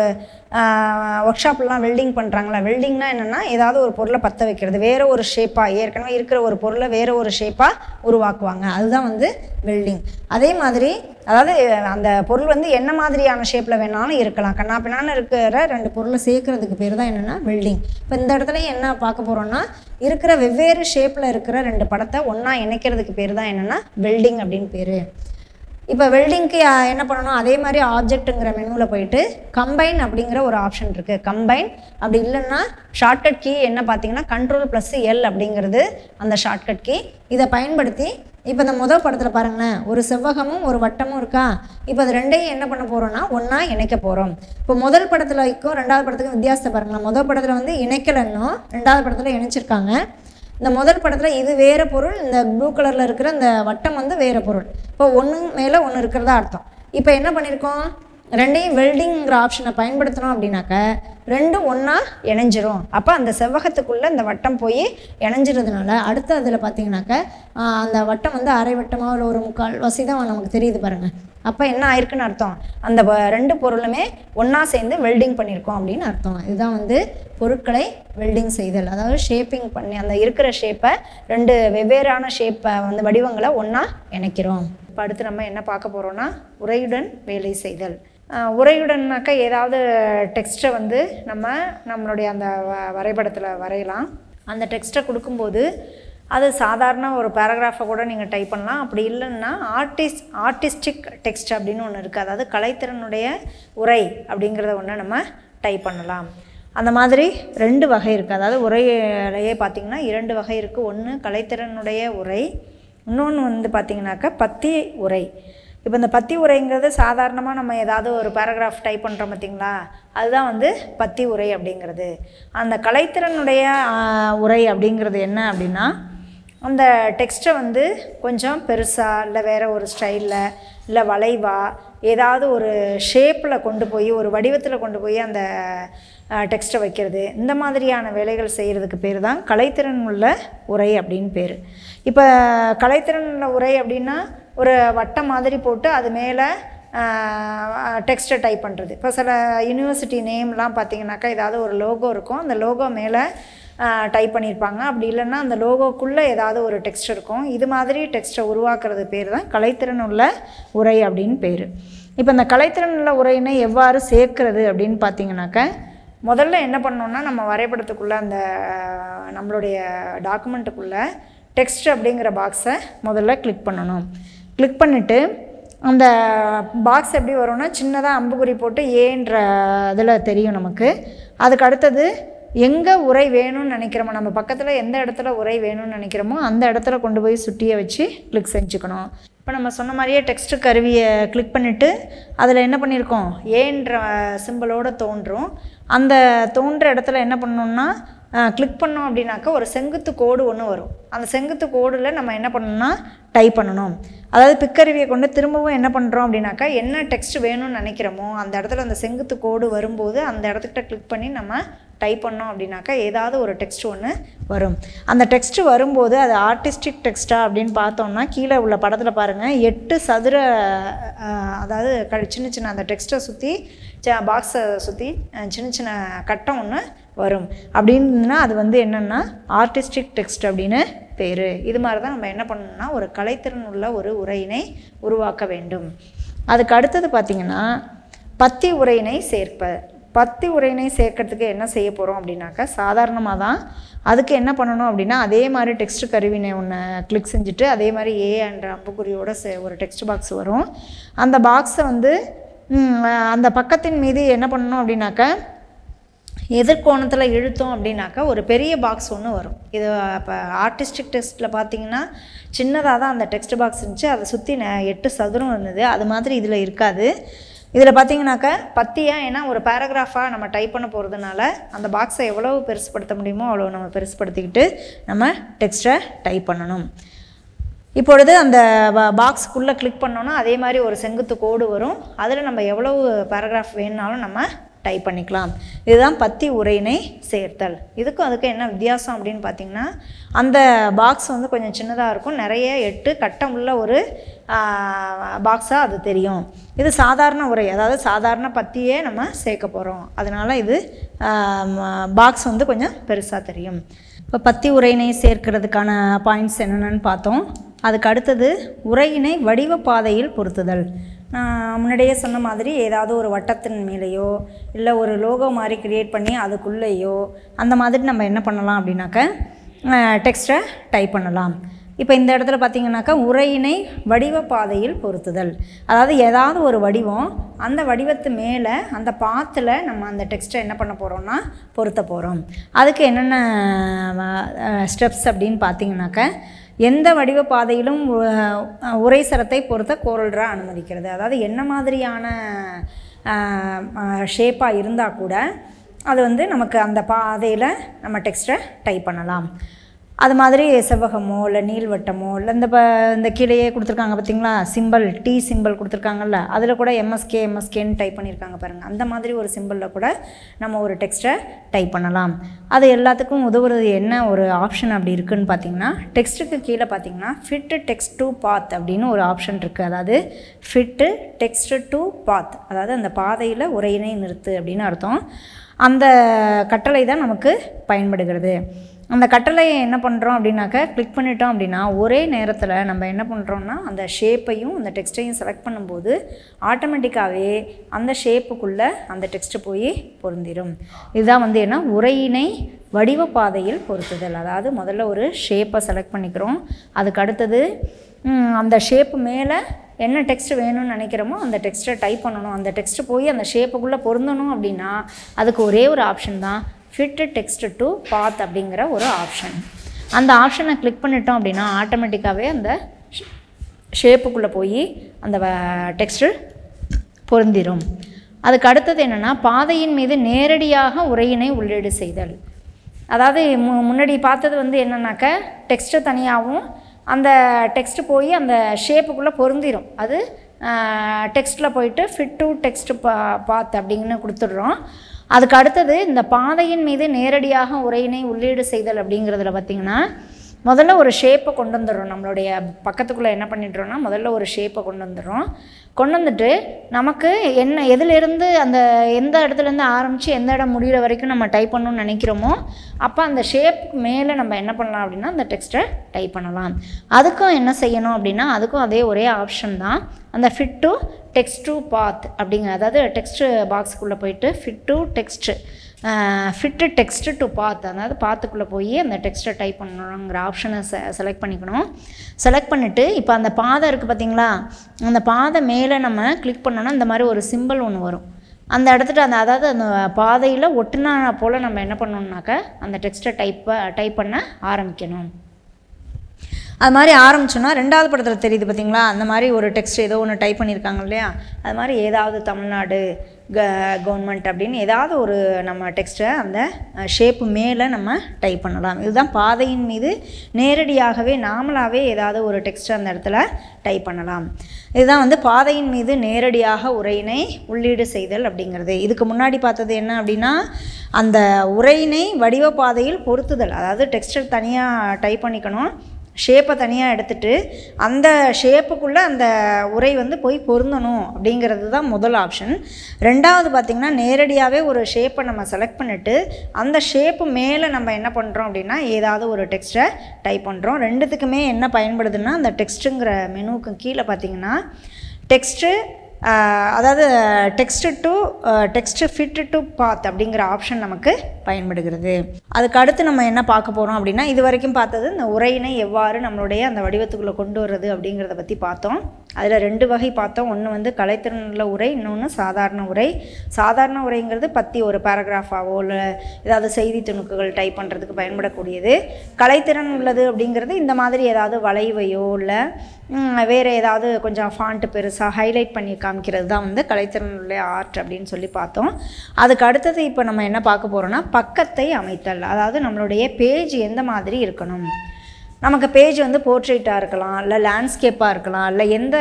ஒர்க் ஷாப்லாம் வெல்டிங் பண்ணுறாங்களா வெல்டிங்னா என்னென்னா ஏதாவது ஒரு பொருளை பற்ற வைக்கிறது வேறு ஒரு ஷேப்பாக ஏற்கனவே இருக்கிற ஒரு பொருளை வேறு ஒரு ஷேப்பாக உருவாக்குவாங்க அதுதான் வந்து வெல்டிங் அதே மாதிரி அதாவது அந்த பொருள் வந்து என்ன மாதிரியான ஷேப்பில் வேணாலும் இருக்கலாம் கண்ணா பின்னான்னு இருக்கிற ரெண்டு பொருளை சேர்க்கறதுக்கு பேர் தான் என்னென்னா வெல்டிங் இப்போ இந்த இடத்துல என்ன பார்க்க போகிறோம்னா இருக்கிற வெவ்வேறு ஷேப்பில் இருக்கிற ரெண்டு படத்தை ஒன்றா இணைக்கிறதுக்கு பேர் தான் என்னென்னா வெல்டிங் அப்படின்னு பேர் இப்போ வெல்டிங்க்கு என்ன பண்ணணும் அதே மாதிரி ஆப்ஜெக்ட்டுங்கிற மெனுவில் போயிட்டு கம்பைன் அப்படிங்கிற ஒரு ஆப்ஷன் இருக்குது கம்பைன் அப்படி இல்லைன்னா ஷார்ட்கட் கீ என்ன பார்த்தீங்கன்னா கண்ட்ரோல் ப்ளஸ் எல் அப்படிங்கிறது அந்த ஷார்ட்கட் கீ இதை பயன்படுத்தி இப்போ இந்த முதல் படத்தில் பாருங்களேன் ஒரு செவ்வகமும் ஒரு வட்டமும் இருக்கா இப்போ அது ரெண்டையும் என்ன பண்ண போகிறோம்னா ஒன்றா இணைக்க போகிறோம் இப்போ முதல் படத்துலக்கும் ரெண்டாவது படத்துக்கும் வித்தியாசத்தை பாருங்களேன் முதல் படத்தில் வந்து இணைக்கலன்னும் ரெண்டாவது படத்தில் இணைச்சிருக்காங்க இந்த முதல் படத்தில் இது வேறு பொருள் இந்த ப்ளூ கலரில் இருக்கிற இந்த வட்டம் வந்து வேறு பொருள் இப்போ ஒன்று மேலே ஒன்று இருக்கிறதா அர்த்தம் இப்போ என்ன பண்ணியிருக்கோம் ரெண்டையும் வெல்டிங்கிற ஆப்ஷனை பயன்படுத்தினோம் அப்படின்னாக்க ரெண்டும் ஒன்றா இணைஞ்சிரும் அப்போ அந்த செவ்வகத்துக்குள்ளே இந்த வட்டம் போய் இணைஞ்சிறதுனால அடுத்து அதில் பார்த்தீங்கன்னாக்க ஆஹ், அந்த வட்டம் வந்து அரை வட்டமாக இல்லை ஒரு முக்கால் வசி தான் நமக்கு தெரியுது பாருங்கள் அப்போ என்ன ஆயிருக்குன்னு அர்த்தம் அந்த வ- ரெண்டு பொருளுமே ஒன்றா சேர்ந்து வெல்டிங் பண்ணியிருக்கோம் அப்படின்னு அர்த்தம் இதுதான் வந்து பொருட்களை வெல்டிங் செய்தல் அதாவது ஷேப்பிங் பண்ணி அந்த இருக்கிற ஷேப்பை ரெண்டு வெவ்வேறான ஷேப்பை வந்து வடிவங்களை ஒன்றா இணைக்கிறோம் இப்போ அடுத்து நம்ம என்ன பார்க்க போகிறோம்னா உரையுடன் வேலை செய்தல் ஆஹ் உரையுடன்னாக்கா ஏதாவது டெக்ஸ்ட்டை வந்து நம்ம நம்மளுடைய அந்த வ- வரைபடத்தில் வரையலாம் அந்த டெக்ஸ்ட்டை கொடுக்கும்போது அது சாதாரண ஒரு பேராகிராஃபை கூட நீங்கள் டைப் பண்ணலாம் அப்படி இல்லைன்னா ஆர்டிஸ்ட் ஆர்டிஸ்டிக் டெக்ஸ்ட் அப்படின்னு ஒன்று இருக்குது அதாவது கலைத்திறனுடைய உரை அப்படிங்கிறத ஒன்று நம்ம டைப் பண்ணலாம் அந்த மாதிரி ரெண்டு வகை இருக்குது அதாவது உரையிலேயே பார்த்திங்கன்னா இரண்டு வகை இருக்குது ஒன்று கலைத்திறனுடைய உரை இன்னொன்று வந்து பார்த்திங்கனாக்கா பத்தி உரை இப்போ இந்த பத்தி உரைங்கிறது சாதாரணமாக நம்ம ஏதாவது ஒரு பேராகிராஃப் டைப் பண்ணுறோம் பார்த்தீங்களா அதுதான் வந்து பத்தி உரை அப்படிங்கிறது அந்த கலைத்திறனுடைய ஆஹ், உரை அப்படிங்கிறது என்ன அப்படின்னா அந்த டெக்ஸ்ட்டை வந்து கொஞ்சம் பெருசாக இல்லை வேறு ஒரு ஸ்டைலில் இல்லை வளைவா ஏதாவது ஒரு ஷேப்பில் கொண்டு போய் ஒரு வடிவத்தில் கொண்டு போய் அந்த டெக்ஸ்ட்டை வைக்கிறது இந்த மாதிரியான வேலைகள் செய்கிறதுக்கு பேர் தான் கலைத்திறன் உள்ள உரை அப்படின்னு பேர் இப்போ கலைத்திறன் உள்ள உரை அப்படின்னா ஒரு வட்டம் மாதிரி போட்டு அது மேலே டெக்ஸ்ட்டை டைப் பண்ணுறது இப்போ சில யூனிவர்சிட்டி நேம்லாம் பார்த்தீங்கன்னாக்கா ஏதாவது ஒரு லோகோ இருக்கும் அந்த லோகோ மேலே டைப் பண்ணியிருப்பாங்க அப்படி இல்லைன்னா அந்த லோகோக்குள்ளே ஏதாவது ஒரு டெக்ஸ்ட் இருக்கும் இது மாதிரி டெக்ஸ்ட்டை உருவாக்குறது பேர் தான் கலைத்திறன் உள்ள உரை அப்படின்னு பேர் இப்போ இந்த கலைத்திறன் உள்ள உரையினை எவ்வாறு சேர்க்கிறது அப்படின்னு பார்த்தீங்கன்னாக்க முதல்ல என்ன பண்ணோம்னா நம்ம வரைபடத்துக்குள்ளே அந்த அஹ், நம்மளுடைய டாக்குமெண்ட்டுக்குள்ளே டெக்ஸ்ட் அப்படிங்கிற பாக்ஸை முதல்ல கிளிக் பண்ணணும் கிளிக் பண்ணிவிட்டு அந்த பாக்ஸ் எப்படி வரும்னா சின்னதாக அம்புக்குறி போட்டு ஏன்ற இதில் தெரியும் நமக்கு அதுக்கு அடுத்தது எங்கே உரை வேணும்னு நினைக்கிறோமோ நம்ம பக்கத்தில் எந்த இடத்துல உரை வேணும்னு நினைக்கிறோமோ அந்த இடத்துல கொண்டு போய் சுட்டியை வச்சு கிளிக் செஞ்சுக்கணும் இப்போ நம்ம சொன்ன மாதிரியே டெக்ஸ்ட் கருவியை கிளிக் பண்ணிவிட்டு அதில் என்ன பண்ணியிருக்கோம் ஏன்ற சிம்பிளோட தோன்றும் அந்த தோன்ற இடத்துல என்ன பண்ணணும்னா கிளிக் பண்ணோம் அப்படின்னாக்கா ஒரு செங்குத்து கோடு ஒன்று வரும் அந்த செங்குத்து கோடில் நம்ம என்ன பண்ணணும்னா டைப் பண்ணணும் அதாவது பிக்கருவியை கொண்டு திரும்பவும் என்ன பண்ணுறோம் அப்படின்னாக்கா என்ன டெக்ஸ்ட் வேணும்னு நினைக்கிறோமோ அந்த இடத்துல அந்த செங்குத்து கோடு வரும்போது அந்த இடத்துக்கிட்ட கிளிக் பண்ணி நம்ம டைப் பண்ணோம் அப்படின்னாக்கா ஏதாவது ஒரு டெக்ஸ்ட் ஒன்று வரும் அந்த டெக்ஸ்ட் வரும்போது அது ஆர்டிஸ்டிக் டெக்ஸ்டா அப்படின்னு பார்த்தோம்னா கீழே உள்ள படத்தில் பாருங்கள் எட்டு சதுர அஹ், அதாவது க சின்ன சின்ன அந்த டெக்ஸ்ட்டை சுற்றி பாக்ஸை சுற்றி சின்ன சின்ன கட்டம் ஒன்று வரும் அப்படின்னா அது வந்து என்னென்னா ஆர்டிஸ்டிக் டெக்ஸ்ட் அப்படின்னு பேர் இது மாதிரி தான் நம்ம என்ன பண்ணணும்னா ஒரு கலைத்திறன் உள்ள ஒரு உரையினை உருவாக்க வேண்டும் அதுக்கு அடுத்தது பார்த்திங்கன்னா பத்தி உரையினை சேர்ப்ப பத்தி உரையினை சேர்க்கறதுக்கு என்ன செய்ய போகிறோம் அப்படின்னாக்கா சாதாரணமாக தான் அதுக்கு என்ன பண்ணணும் அப்படின்னா அதே மாதிரி டெக்ஸ்ட் கருவினை ஒன்று கிளிக் செஞ்சுட்டு அதே மாதிரி ஏ என்ற அம்புக்குறியோட சே ஒரு டெக்ஸ்ட் பாக்ஸ் வரும் அந்த பாக்ஸை வந்து ம், அந்த பக்கத்தின் மீது என்ன பண்ணணும் அப்படின்னாக்கா எதிர்கோணத்தில் இழுத்தோம் அப்படின்னாக்கா ஒரு பெரிய பாக்ஸ் ஒன்று வரும் இது இப்போ ஆர்டிஸ்டிக் டெஸ்ட்டில் பார்த்தீங்கன்னா சின்னதாக தான் அந்த டெக்ஸ்ட் பாக்ஸ் இருந்துச்சு அதை சுற்றி எட்டு சதுரம் இருந்தது அது மாதிரி இதில் இருக்காது இதில் பார்த்தீங்கன்னாக்கா பத்தியாக ஏன்னா ஒரு பேராகிராஃபாக நம்ம டைப் பண்ண போகிறதுனால அந்த பாக்ஸை எவ்வளவு பெருசுப்படுத்த முடியுமோ அவ்வளோ நம்ம பெருசுப்படுத்திக்கிட்டு நம்ம டெக்ஸ்ட்டை டைப் பண்ணணும் இப்பொழுது அந்த பாக்ஸ்க்குள்ளே கிளிக் பண்ணோன்னா அதே மாதிரி ஒரு செங்குத்து கோடு வரும் அதில் நம்ம எவ்வளவு பேராகிராஃப் வேணுனாலும் நம்ம டைப் பண்ணிக்கலாம் இதுதான் பத்தி உரையினை சேர்த்தல் இதுக்கும் அதுக்கும் என்ன வித்தியாசம் அப்படின்னு பார்த்தீங்கன்னா அந்த பாக்ஸ் வந்து கொஞ்சம் சின்னதாக இருக்கும் நிறைய எட்டு கட்டம் உள்ள ஒரு பாக்ஸாக அது தெரியும் இது சாதாரண உரை அதாவது சாதாரண பத்தியே நம்ம சேர்க்க போகிறோம் அதனால் இது பாக்ஸ் வந்து கொஞ்சம் பெருசாக தெரியும் இப்போ பத்தி உரையினை சேர்க்கிறதுக்கான பாயிண்ட்ஸ் என்னென்னு பார்த்தோம் அதுக்கு அடுத்தது உரையினை வடிவ பாதையில் பொருத்துதல் நான் முன்னாடியே சொன்ன மாதிரி ஏதாவது ஒரு வட்டத்தின் மேலேயோ இல்லை ஒரு லோகோ மாதிரி கிரியேட் பண்ணி அதுக்குள்ளேயோ அந்த மாதிரி நம்ம என்ன பண்ணலாம் அப்படின்னாக்க டெக்ஸ்ட்டை டைப் பண்ணலாம் இப்போ இந்த இடத்துல பார்த்தீங்கன்னாக்கா உரையினை வடிவ பாதையில் பொருத்துதல் அதாவது ஏதாவது ஒரு வடிவம் அந்த வடிவத்து மேலே அந்த பாத்தில் நம்ம அந்த டெக்ஸ்ட்டை என்ன பண்ண போகிறோம்னா பொருத்த போகிறோம் அதுக்கு என்னென்ன ஸ்டெப்ஸ் அப்படின்னு பார்த்தீங்கன்னாக்க எந்த வடிவ பாதையிலும் உ- உரை சரத்தை பொறுத்த கோரல்ரா அனுமதிக்கிறது அதாவது என்ன மாதிரியான ஷேப்பாக இருந்தால் கூட அது வந்து நமக்கு அந்த பாதையில் நம்ம டெக்ஸ்ட்டை டைப் பண்ணலாம் அது மாதிரி செவ்வகமோ இல்லை நீள்வட்டமோ இல்லை இந்த ப இந்த கீழேயே கொடுத்துருக்காங்க பார்த்தீங்களா சிம்பிள் டி சிம்பிள் கொடுத்துருக்காங்கல்ல அதில் கூட எம்எஸ்கே எம்எஸ்கேன்னு டைப் பண்ணியிருக்காங்க பாருங்கள் அந்த மாதிரி ஒரு சிம்பிளில் கூட நம்ம ஒரு டெக்ஸ்ட்டை டைப் பண்ணலாம் அது எல்லாத்துக்கும் உதவுறது என்ன ஒரு ஆப்ஷன் அப்படி இருக்குன்னு பார்த்தீங்கன்னா டெக்ஸ்ட்டுக்கு கீழே பார்த்தீங்கன்னா ஃபிட்டு டெக்ஸ்ட் டு பாத் அப்படின்னு ஒரு ஆப்ஷன் இருக்குது அதாவது ஃபிட்டு டெக்ஸ்ட் டு பாத் அதாவது அந்த பாதையில் உரையினை நிறுத்து அப்படின்னு அர்த்தம் அந்த கட்டளை தான் நமக்கு பயன்படுகிறது அந்த கட்டளையை என்ன பண்ணுறோம் அப்படின்னாக்க கிளிக் பண்ணிட்டோம் அப்படின்னா ஒரே நேரத்தில் நம்ம என்ன பண்ணுறோம்னா அந்த ஷேப்பையும் அந்த டெக்ஸ்ட்டையும் செலக்ட் பண்ணும்போது ஆட்டோமேட்டிக்காகவே அந்த ஷேப்புக்குள்ளே அந்த டெக்ஸ்ட்டு போய் பொருந்திடும் இதுதான் வந்து என்ன உரையினை வடிவ பாதையில் பொருத்துதல் அதாவது முதல்ல ஒரு ஷேப்பை செலக்ட் பண்ணிக்கிறோம் அதுக்கு அடுத்தது ம், அந்த ஷேப்பு மேலே என்ன டெக்ஸ்ட் வேணும்னு நினைக்கிறோமோ அந்த டெக்ஸ்ட்டை டைப் பண்ணணும் அந்த டெக்ஸ்ட்டு போய் அந்த ஷேப்புக்குள்ளே பொருந்தணும் அப்படின்னா அதுக்கு ஒரே ஒரு ஆப்ஷன் தான் ஃபிட்டு டெக்ஸ்ட் டு பாத் அப்படிங்கிற ஒரு ஆப்ஷன் அந்த ஆப்ஷனை கிளிக் பண்ணிட்டோம் அப்படின்னா ஆட்டோமேட்டிக்காகவே அந்த ஷேப்புக்குள்ளே போய் அந்த டெக்ஸ்ட்டு பொருந்திரும் அதுக்கு அடுத்தது என்னென்னா பாதையின் மீது நேரடியாக உரையினை உள்ளீடு செய்தல் அதாவது மு முன்னாடி பார்த்தது வந்து என்னன்னாக்க டெக்ஸ்ட்டு தனியாகவும் அந்த டெக்ஸ்ட் போய் அந்த ஷேப்புக்குள்ளே பொருந்திரும் அது டெக்ஸ்ட்டில் போயிட்டு ஃபிட் டு டெக்ஸ்ட் பா பாத் அப்படிங்கன்னு கொடுத்துட்றோம் அதுக்கு அடுத்தது இந்த பாதையின் மீது நேரடியாக உரையினை உள்ளீடு செய்தல் அப்படிங்கிறதுல பார்த்திங்கன்னா முதல்ல ஒரு ஷேப்பை கொண்டு வந்துடுறோம் நம்மளுடைய பக்கத்துக்குள்ளே என்ன பண்ணிடுறோம்னா முதல்ல ஒரு ஷேப்பை கொண்டு வந்துடுறோம் கொண்டு வந்துட்டு நமக்கு என்ன எதுலேருந்து அந்த எந்த இடத்துலேருந்து ஆரம்பித்து எந்த இடம் முடிகிற வரைக்கும் நம்ம டைப் பண்ணணும்னு நினைக்கிறோமோ அப்போ அந்த ஷேப்புக்கு மேலே நம்ம என்ன பண்ணலாம் அப்படின்னா அந்த டெக்ஸ்ட்டை டைப் பண்ணலாம் அதுக்கும் என்ன செய்யணும் அப்படின்னா அதுக்கும் அதே ஒரே ஆப்ஷன் தான் அந்த fit to text to path அப்படிங்க அதாவது டெக்ஸ்ட் பாக்ஸுக்குள்ளே போயிட்டு fit to text fit text to path அதாவது பாத்துக்குள்ளே போய் அந்த டெக்ஸ்ட்டை டைப் பண்ணணுங்கிற ஆப்ஷனை செ செலக்ட் பண்ணிக்கணும் செலக்ட் பண்ணிவிட்டு இப்போ அந்த பாதை இருக்குது பார்த்தீங்களா அந்த பாதை மேலே நம்ம கிளிக் பண்ணோன்னா இந்த மாதிரி ஒரு சிம்பிள் ஒன்று வரும் அந்த இடத்துல அந்த அதாவது அந்த பாதையில் ஒட்டுனா போல் நம்ம என்ன பண்ணணும்னாக்க அந்த டெக்ஸ்ட்டை டைப் டைப் பண்ண ஆரம்பிக்கணும் அது மாதிரி ஆரம்பிச்சோன்னா ரெண்டாவது படத்தில் தெரியுது பார்த்தீங்களா அந்த மாதிரி ஒரு டெக்ஸ்ட் ஏதோ ஒன்று டைப் பண்ணியிருக்காங்க இல்லையா அது மாதிரி ஏதாவது தமிழ்நாடு க கவர்மெண்ட் அப்படின்னு ஏதாவது ஒரு நம்ம டெக்ஸ்ட்டை அந்த ஷேப்பு மேலே நம்ம டைப் பண்ணலாம் இதுதான் பாதையின் மீது நேரடியாகவே நாமளாகவே ஏதாவது ஒரு டெக்ஸ்ட்டை அந்த இடத்துல டைப் பண்ணலாம் இதுதான் வந்து பாதையின் மீது நேரடியாக உரையினை உள்ளீடு செய்தல் அப்படிங்கிறது இதுக்கு முன்னாடி பார்த்தது என்ன அப்படின்னா அந்த உரையினை வடிவ பாதையில் பொருத்துதல் அதாவது டெக்ஸ்ட்டை தனியாக டைப் பண்ணிக்கணும் ஷேப்பை தனியாக எடுத்துட்டு அந்த ஷேப்புக்குள்ளே அந்த உரை வந்து போய் பொருந்தணும் அப்படிங்கிறது தான் முதல் ஆப்ஷன் ரெண்டாவது பார்த்திங்கன்னா நேரடியாகவே ஒரு ஷேப்பை நம்ம செலக்ட் பண்ணிவிட்டு அந்த ஷேப்பு மேலே நம்ம என்ன பண்ணுறோம் அப்படின்னா ஏதாவது ஒரு டெக்ஸ்ட்டை டைப் பண்ணுறோம் ரெண்டுத்துக்குமே என்ன பயன்படுதுன்னா அந்த டெக்ஸ்ட்டுங்கிற மெனுவுக்கு கீழே பார்த்தீங்கன்னா டெக்ஸ்ட்டு அதாவது text to text fit to path அப்படிங்கிற ஆப்ஷன் நமக்கு பயன்படுகிறது அதுக்கு அடுத்து நம்ம என்ன பார்க்க போகிறோம் அப்படின்னா இது வரைக்கும் பார்த்தது இந்த உரையினை எவ்வாறு நம்மளுடைய அந்த வடிவத்துக்குள்ளே கொண்டு வர்றது அப்படிங்கிறத பற்றி பார்த்தோம் அதில் ரெண்டு வகை பார்த்தோம் ஒன்று வந்து கலைத்திறனுள்ள உரை இன்னொன்று சாதாரண உரை சாதாரண உரைங்கிறது பற்றி ஒரு பேராகிராஃபாவோ இல்லை ஏதாவது செய்தி துணுக்குகள் டைப் பண்ணுறதுக்கு பயன்படக்கூடியது கலைத்திறன் உள்ளது அப்படிங்கிறது இந்த மாதிரி ஏதாவது வளைவையோ இல்லை வேறு ஏதாவது கொஞ்சம் ஃபாண்ட்டு பெருசாக ஹைலைட் பண்ணி காமிக்கிறது தான் வந்து கலைத்திறன் உள்ள ஆர்ட் அப்படின்னு சொல்லி பார்த்தோம் அதுக்கு அடுத்தது இப்போ நம்ம என்ன பார்க்க போகிறோம்னா பக்கத்தை அமைத்தல் அதாவது நம்மளுடைய பேஜ் எந்த மாதிரி இருக்கணும் நமக்கு பேஜ் வந்து போர்ட்ரேட்டாக இருக்கலாம் இல்லை லேண்ட்ஸ்கேப்பாக இருக்கலாம் இல்லை எந்த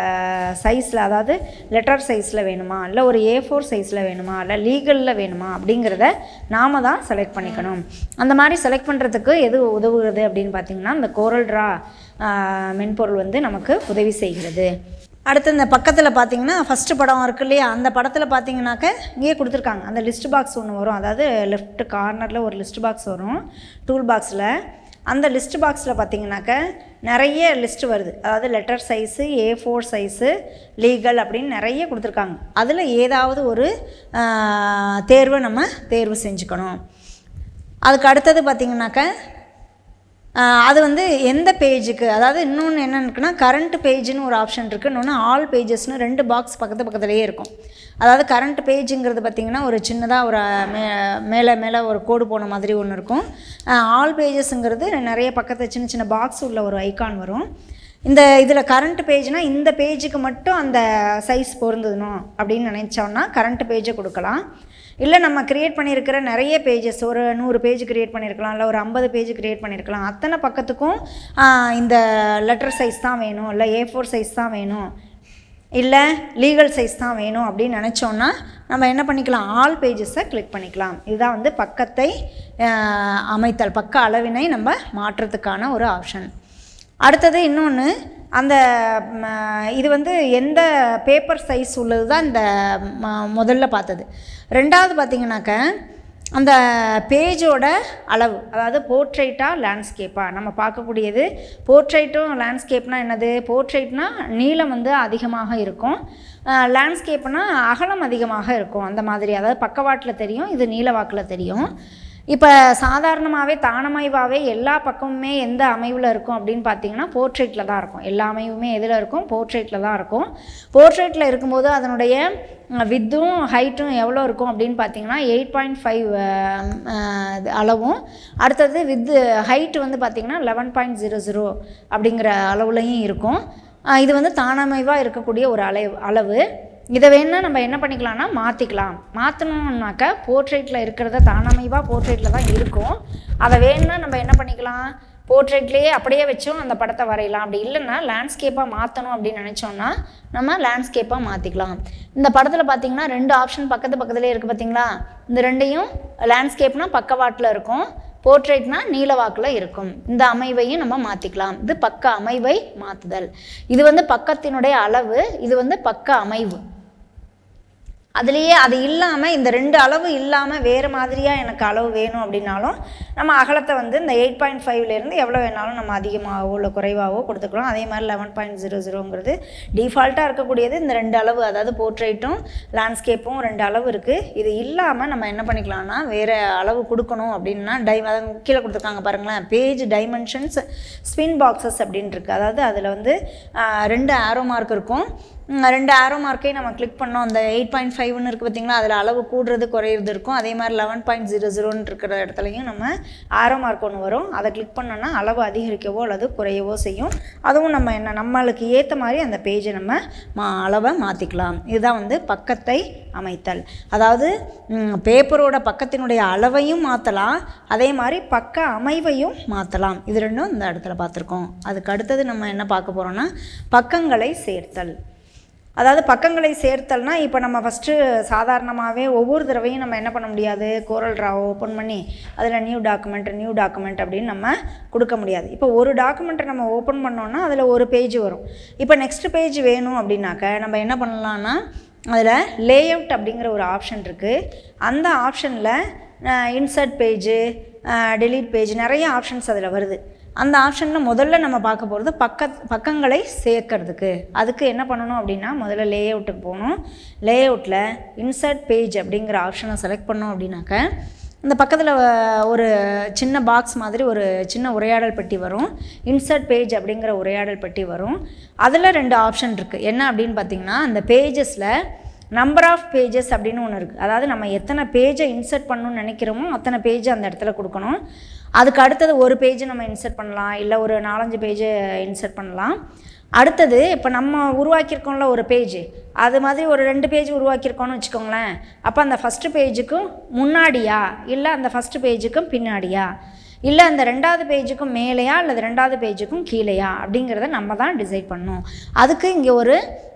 சைஸில் அதாவது லெட்டர் சைஸில் வேணுமா இல்லை ஒரு ஏ ஃபோர் சைஸில் வேணுமா இல்லை லீகலில் வேணுமா அப்படிங்கிறத நாம தான் செலக்ட் பண்ணிக்கணும் அந்த மாதிரி செலக்ட் பண்ணுறதுக்கு எது உதவுகிறது அப்படின்னு பார்த்தீங்கன்னா இந்த கோரல் ட்ரா மென்பொருள் வந்து நமக்கு உதவி செய்கிறது அடுத்து இந்த பக்கத்தில் பார்த்தீங்கன்னா ஃபஸ்ட்டு படம் இருக்கு இல்லையா அந்த படத்தில் பார்த்தீங்கன்னாக்க இங்கேயே கொடுத்துருக்காங்க அந்த லிஸ்ட் பாக்ஸ் ஒன்று வரும் அதாவது லெஃப்ட் கார்னரில் ஒரு லிஸ்ட் பாக்ஸ் வரும் டூல் பாக்ஸில் அந்த லிஸ்ட் பாக்ஸில் பார்த்தீங்கன்னாக்க நிறைய லிஸ்ட் வருது அதாவது letter size A four size legal அப்படின்னு நிறைய கொடுத்துருக்காங்க அதில் ஏதாவது ஒரு ஆஹ், தேர்வை நம்ம தேர்வு செஞ்சுக்கணும் அதுக்கு அடுத்தது பார்த்திங்கனாக்க ஆஹ் அது வந்து எந்த பேஜுக்கு அதாவது இன்னொன்று என்ன இருக்குன்னா கரண்ட் பேஜ்னு ஒரு ஆப்ஷன் இருக்குது இன்னொன்று ஆல் பேஜஸ்னு ரெண்டு பாக்ஸ் பக்கத்து பக்கத்துலேயே இருக்கும் அதாவது கரண்ட் பேஜுங்கிறது பார்த்திங்கன்னா ஒரு சின்னதாக ஒரு மே மேலே மேலே ஒரு கோடு போன மாதிரி ஒன்று இருக்கும் ஆல் பேஜஸ்ங்கிறது நிறைய பக்கத்து சின்ன சின்ன பாக்ஸ் உள்ள ஒரு ஐகான் வரும் இந்த இதில் கரண்ட் பேஜ்னால் இந்த பேஜுக்கு மட்டும் அந்த சைஸ் பொருந்தணும் அப்படின்னு நினச்சோன்னா கரண்ட் பேஜை கொடுக்கலாம் இல்லை நம்ம க்ரியேட் பண்ணியிருக்கிற நிறைய பேஜஸ் ஒரு நூறு பேஜ் க்ரியேட் பண்ணியிருக்கலாம் இல்லை ஒரு ஐம்பது பேஜ் க்ரியேட் பண்ணியிருக்கலாம் அத்தனை பக்கத்துக்கும் ஆஹ், இந்த லெட்டர் சைஸ் தான் வேணும் இல்லை ஏ ஃபோர் சைஸ் தான் வேணும் இல்லை லீகல் சைஸ் தான் வேணும் அப்படின்னு நினச்சோன்னா நம்ம என்ன பண்ணிக்கலாம் ஆல் பேஜஸை கிளிக் பண்ணிக்கலாம் இதுதான் வந்து பக்கத்தை ஆஹ், அமைத்தல் பக்க அளவினை நம்ம மாற்றுறதுக்கான ஒரு ஆப்ஷன் அடுத்தது இன்னொன்று அந்த ம, இது வந்து எந்த பேப்பர் சைஸ் உள்ளது தான் இந்த ம- முதல்ல பார்த்தது ரெண்டாவது பார்த்தீங்கன்னாக்க அந்த பேஜோட அளவு அதாவது போர்ட்ரைட்டா லேண்ட்ஸ்கேப்பா நம்ம பார்க்கக்கூடியது போர்ட்ரைட்டும் லேண்ட்ஸ்கேப்னா என்னது போர்ட்ரைட்னா நீளம் வந்து அதிகமாக இருக்கும் லேண்ட்ஸ்கேப்னா அகலம் அதிகமாக இருக்கும் அந்த மாதிரி அதாவது பக்கவாட்டில் தெரியும் இது நீளவாக்கில் தெரியும் இப்போ சாதாரணமாகவே தானமைவாகவே எல்லா பக்கமுமே எந்த அமைவில் இருக்கும் அப்படின்னு பார்த்தீங்கன்னா போர்ட்ரேட்டில் தான் இருக்கும் எல்லா அமைவுமே எதில் இருக்கும் போர்ட்ரேட்டில் தான் இருக்கும் போர்ட்ரேட்டில் இருக்கும்போது அதனுடைய வித்தும் ஹைட்டும் எவ்வளோ இருக்கும் அப்படின்னு பார்த்தீங்கன்னா எயிட் பாயிண்ட் ஃபைவ் அளவும் அடுத்தது வித்து ஹைட் வந்து பார்த்தீங்கன்னா லெவன் பாயிண்ட் ஜீரோ ஜீரோ அப்படிங்கிற அளவுலையும் இருக்கும் அஹ் இது வந்து தானமைவாக இருக்கக்கூடிய ஒரு அளவு அளவு இதை வேணால் நம்ம என்ன பண்ணிக்கலாம்னா மாற்றிக்கலாம் மாற்றணுன்னாக்க போர்ட்ரேட்டில் இருக்கிறத தானமைவாக போர்ட்ரேட்டில் தான் இருக்கும் அதை வேணும்னா நம்ம என்ன பண்ணிக்கலாம் போர்ட்ரேட்லேயே அப்படியே வச்சும் அந்த படத்தை வரையலாம் அப்படி இல்லைன்னா லேண்ட்ஸ்கேப்பாக மாற்றணும் அப்படின்னு நினச்சோன்னா நம்ம லேண்ட்ஸ்கேப்பாக மாற்றிக்கலாம் இந்த படத்தில் பார்த்தீங்கன்னா ரெண்டு ஆப்ஷன் பக்கத்து பக்கத்துலேயே இருக்குது பார்த்தீங்களா இந்த ரெண்டையும் லேண்ட்ஸ்கேப்னால் பக்கவாட்டில் இருக்கும் போர்ட்ரேட்னா நீலவாக்கில் இருக்கும் இந்த அமைவையும் நம்ம மாற்றிக்கலாம் இது பக்க அமைவை மாற்றுதல் இது வந்து பக்கத்தினுடைய அளவு இது வந்து பக்க அமைவு அதுலேயே அது இல்லாமல் இந்த ரெண்டு அளவு இல்லாமல் வேறு மாதிரியாக எனக்கு அளவு வேணும் அப்படின்னாலும் நம்ம அகலத்தை வந்து இந்த எயிட் பாயிண்ட் ஃபைவ்லேருந்து எவ்வளோ வேணாலும் நம்ம அதிகமாகவோ இல்லை குறைவாகவோ கொடுத்துக்கலாம் அதே மாதிரி லெவன் பாயிண்ட் ஜீரோ ஜீரோங்கிறது டிஃபால்ட்டாக இருக்கக்கூடியது இந்த ரெண்டு அளவு அதாவது போர்ட்ரேட்டும் லேண்ட்ஸ்கேப்பும் ரெண்டு அளவு இருக்குது இது இல்லாமல் நம்ம என்ன பண்ணிக்கலாம்னா வேறு அளவு கொடுக்கணும் அப்படின்னா டை அதை கீழே கொடுத்துருக்காங்க பாருங்களேன் பேஜ் டைமென்ஷன்ஸ் ஸ்பின் பாக்ஸஸ் அப்படின்ட்டு இருக்கு அதாவது அதில் வந்து ஆஹ், ரெண்டு ஆரோ மார்க் இருக்கும் ம், ரெண்டு ஆரோ மார்க்கையும் நம்ம கிளிக் பண்ணோம் அந்த எயிட் பாயிண்ட் ஃபைவ்னு இருக்குது பார்த்தீங்களா அதில் அளவு கூடுறது குறையிறது இருக்கும் அதே மாதிரி லெவன் பாயிண்ட் ஜீரோ ஜீரோன்னு இருக்கிற இடத்துலையும் நம்ம ஆரோ மார்க் ஒன்று வரும் அதை கிளிக் பண்ணோன்னா அளவு அதிகரிக்கவோ அல்லது குறையவோ செய்யும் அதுவும் நம்ம என்ன நம்மளுக்கு ஏற்ற மாதிரி அந்த பேஜை நம்ம மா அளவை மாற்றிக்கலாம் இதுதான் வந்து பக்கத்தை அமைத்தல் அதாவது ம், பேப்பரோட பக்கத்தினுடைய அளவையும் மாற்றலாம் அதே மாதிரி பக்க அமைவையும் மாற்றலாம் இது ரெண்டும் இந்த இடத்துல பார்த்துருக்கோம் அதுக்கு அடுத்தது நம்ம என்ன பார்க்க போகிறோம்னா பக்கங்களை சேர்த்தல் அதாவது பக்கங்களை சேர்த்தல்னா இப்போ நம்ம ஃபஸ்ட்டு சாதாரணமாகவே ஒவ்வொரு தடவையும் நம்ம என்ன பண்ண முடியாது கோரல் ட்ராவை ஓப்பன் பண்ணி அதில் நியூ டாக்குமெண்ட் நியூ டாக்குமெண்ட் அப்படின்னு நம்ம கொடுக்க முடியாது இப்போ ஒரு டாக்குமெண்ட்டை நம்ம ஓப்பன் பண்ணோன்னா அதில் ஒரு பேஜ் வரும் இப்போ நெக்ஸ்ட் பேஜ் வேணும் அப்படின்னாக்க நம்ம என்ன பண்ணலான்னா அதில் லேஅவுட் அப்படிங்கிற ஒரு ஆப்ஷன் இருக்குது அந்த ஆப்ஷனில் இன்சர்ட் பேஜு delete பேஜ் நிறைய ஆப்ஷன்ஸ் அதில் வருது அந்த ஆப்ஷனில் முதல்ல நம்ம பார்க்க போகிறது பக்க பக்கங்களை சேர்க்கறதுக்கு அதுக்கு என்ன பண்ணணும் அப்படின்னா முதல்ல லேஅவுட்டுக்கு போகணும் லேஅவுட்டில் இன்சர்ட் பேஜ் அப்படிங்கிற ஆப்ஷனை செலக்ட் பண்ணோம் அப்படின்னாக்க இந்த பக்கத்தில் ஒரு சின்ன பாக்ஸ் மாதிரி ஒரு சின்ன உரையாடல் பெட்டி வரும் இன்சர்ட் பேஜ் அப்படிங்கிற உரையாடல் பெட்டி வரும் அதில் ரெண்டு ஆப்ஷன் இருக்குது என்ன அப்படின்னு பார்த்தீங்கன்னா அந்த பேஜஸில் நம்பர் ஆஃப் பேஜஸ் அப்படின்னு ஒன்று இருக்குது அதாவது நம்ம எத்தனை பேஜை இன்சர்ட் பண்ணணும்னு நினைக்கிறோமோ அத்தனை பேஜ் அந்த இடத்துல கொடுக்கணும் அதுக்கு அடுத்தது ஒரு பேஜ் நம்ம இன்சர்ட் பண்ணலாம் இல்லை ஒரு நாலஞ்சு பேஜை இன்சர்ட் பண்ணலாம் அடுத்தது இப்போ நம்ம உருவாக்கியிருக்கோம்ல ஒரு பேஜ் அது மாதிரி ஒரு ரெண்டு பேஜ் உருவாக்கியிருக்கோம்னு வச்சுக்கோங்களேன் அப்போ அந்த ஃபஸ்ட்டு பேஜுக்கும் முன்னாடியா இல்லை அந்த ஃபஸ்ட்டு பேஜுக்கும் பின்னாடியா இல்லை அந்த ரெண்டாவது பேஜுக்கும் மேலேயா அல்லது ரெண்டாவது பேஜுக்கும் கீழேயா அப்படிங்கிறத நம்ம தான் டிசைட் பண்ணணும் அதுக்கு இங்கே ஒரு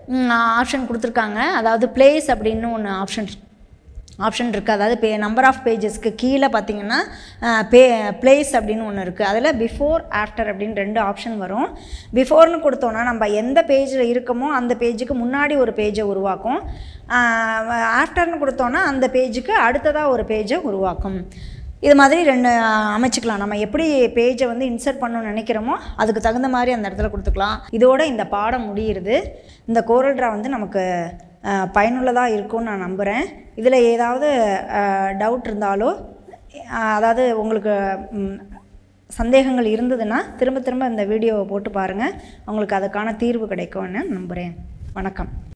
ஆப்ஷன் கொடுத்துருக்காங்க அதாவது பிளேஸ் அப்படின்னு ஒன்று ஆப்ஷன் ஆப்ஷன் இருக்குது அதாவது பே நம்பர் ஆஃப் பேஜஸ்க்கு கீழே பார்த்தீங்கன்னா பே பிளேஸ் அப்படின்னு ஒன்று இருக்குது அதில் பிஃபோர் ஆஃப்டர் அப்படின்னு ரெண்டு ஆப்ஷன் வரும் பிஃபோர்னு கொடுத்தோன்னா நம்ம எந்த பேஜில் இருக்கமோ அந்த பேஜுக்கு முன்னாடி ஒரு பேஜை உருவாக்கும் ஆஃப்டர்னு கொடுத்தோன்னா அந்த பேஜுக்கு அடுத்ததாக ஒரு பேஜை உருவாக்கும் இது மாதிரி ரெண்டு அமைச்சுக்கலாம் நம்ம எப்படி பேஜை வந்து இன்சர்ட் பண்ணணும்னு நினைக்கிறோமோ அதுக்கு தகுந்த மாதிரி அந்த இடத்துல கொடுத்துக்கலாம் இதோட இந்த பாடம் முடியுது இந்த கோரல் ட்ரா வந்து நமக்கு பயனுள்ளதாக இருக்கும்னு நான் நம்புகிறேன் இதில் ஏதாவது டவுட் இருந்தாலோ அஹ், அதாவது உங்களுக்கு ம், சந்தேகங்கள் இருந்ததுன்னா திரும்ப திரும்ப இந்த வீடியோவை போட்டு பாருங்கள் உங்களுக்கு அதுக்கான தீர்வு கிடைக்கும்னு நம்புகிறேன் வணக்கம்